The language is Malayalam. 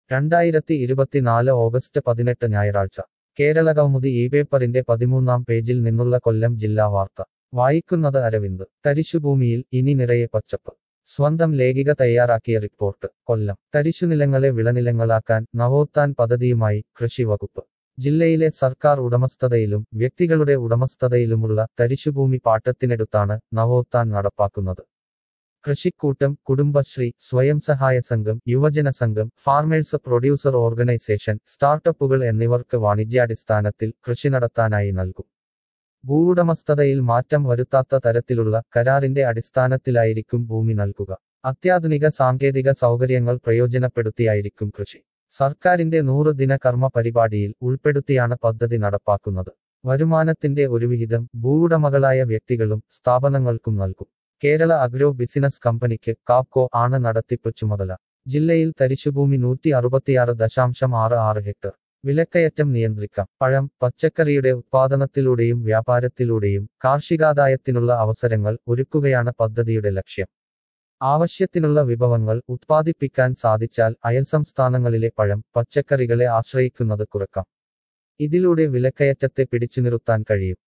രണ്ടായിരത്തി ഇരുപത്തിനാല് ഓഗസ്റ്റ് പതിനെട്ട് ഞായറാഴ്ച കേരളകൗമുദി ഈ പേപ്പറിന്റെ പതിമൂന്നാം പേജിൽ നിന്നുള്ള കൊല്ലം ജില്ലാ വാർത്ത വായിക്കുന്നത് അരവിന്ദ് തരിശുഭൂമിയിൽ ഇനി നിറയെ പച്ചപ്പ് സ്വന്തം ലേഖിക തയ്യാറാക്കിയ റിപ്പോർട്ട് കൊല്ലം തരിശുനിലങ്ങളെ വിളനിലങ്ങളാക്കാൻ നവോത്ഥാൻ പദ്ധതിയുമായി കൃഷി വകുപ്പ് ജില്ലയിലെ സർക്കാർ ഉടമസ്ഥതയിലും വ്യക്തികളുടെ ഉടമസ്ഥതയിലുമുള്ള തരിശുഭൂമി പാട്ടത്തിനെടുത്താണ് നവോത്ഥാൻ നടപ്പാക്കുന്നത് കൃഷിക്കൂട്ടം കുടുംബശ്രീ സ്വയം സഹായ സംഘം യുവജന സംഘം ഫാർമേഴ്സ് പ്രൊഡ്യൂസർ ഓർഗനൈസേഷൻ സ്റ്റാർട്ടപ്പുകൾ എന്നിവർക്ക് വാണിജ്യാടിസ്ഥാനത്തിൽ കൃഷി നടത്താനായി നൽകും ഭൂവുടമസ്ഥതയിൽ മാറ്റം വരുത്താത്ത തരത്തിലുള്ള കരാറിന്റെ അടിസ്ഥാനത്തിലായിരിക്കും ഭൂമി നൽകുക അത്യാധുനിക സാങ്കേതിക സൗകര്യങ്ങൾ പ്രയോജനപ്പെടുത്തിയായിരിക്കും കൃഷി സർക്കാരിന്റെ നൂറ് ദിന കർമ്മ പരിപാടിയിൽ ഉൾപ്പെടുത്തിയാണ് പദ്ധതി നടപ്പാക്കുന്നത് വരുമാനത്തിന്റെ ഒരു വിഹിതം ഭൂവുടമകളായ വ്യക്തികളും സ്ഥാപനങ്ങൾക്കും നൽകും കേരള അഗ്രോ ബിസിനസ് കമ്പനിക്ക് കാപ്കോ ആണ് നടത്തിപ്പ് ചുമതല ജില്ലയിൽ തരിശുഭൂമി നൂറ്റി അറുപത്തിയാറ് ദശാംശം ആറ് ആറ് ഹെക്ടർ വിലക്കയറ്റം നിയന്ത്രിക്കാം പഴം പച്ചക്കറിയുടെ ഉത്പാദനത്തിലൂടെയും വ്യാപാരത്തിലൂടെയും കാർഷികാദായത്തിനുള്ള അവസരങ്ങൾ ഒരുക്കുകയാണ് പദ്ധതിയുടെ ലക്ഷ്യം ആവശ്യത്തിനുള്ള വിഭവങ്ങൾ ഉത്പാദിപ്പിക്കാൻ സാധിച്ചാൽ അയൽ സംസ്ഥാനങ്ങളിലെ പഴം പച്ചക്കറികളെ ആശ്രയിക്കുന്നത് കുറക്കാം ഇതിലൂടെ വിലക്കയറ്റത്തെ പിടിച്ചു നിർത്താൻ കഴിയും